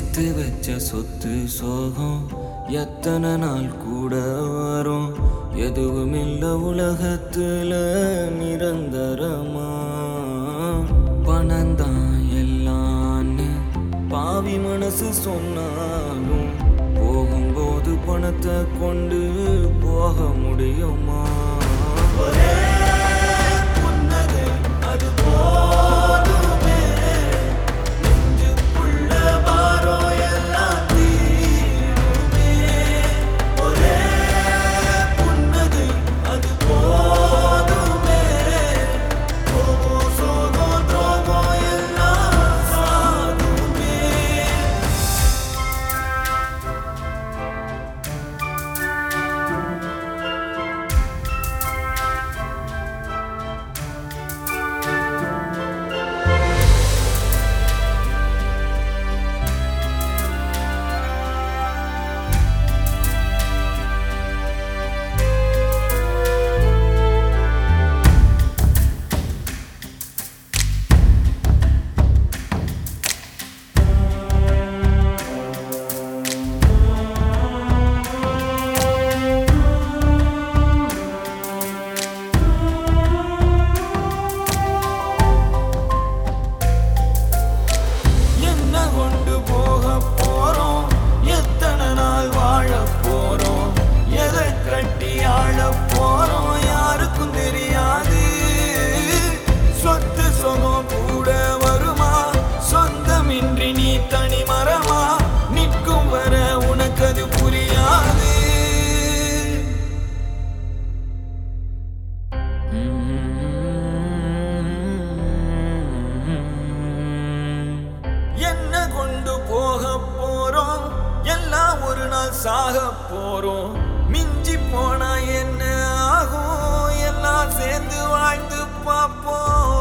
சேர்த்து வச்ச சொத்து சோகம் எத்தனை நாள் கூட வரும் எதுவுமில்ல உலகத்துல நிரந்தரமா பணம்தான் எல்லான்னு பாவி மனசு சொன்னாலும் போகும்போது பணத்தை கொண்டு போக முடியுமா அது போதுமே நெஞ்சுக்குள்ள பாரம் எல்லாம் தீருமே ஒரே புன்னகை அது போதுமே கோபம் சோகம் துரோகம் எல்லாம் சாகுமே என்ன கொண்டு போக போறோம் எத்தனை நாள் வாழ போறோம் எதை கட்டி ஆள போறோம் யாருக்கும் தெரியாது சொத்து சுகம் கூட வருமா சொந்தமின்றி நீ தனி மரமா நிற்கும் வர உனக்கு அது புரியாது என்ன கொண்டு போக போறோம் எல்லாம் ஒரு நாள் சாக போறோம் மிஞ்சி போனா என்ன ஆகும் எல்லாம் சேர்ந்து வாழ்ந்து பார்ப்போம்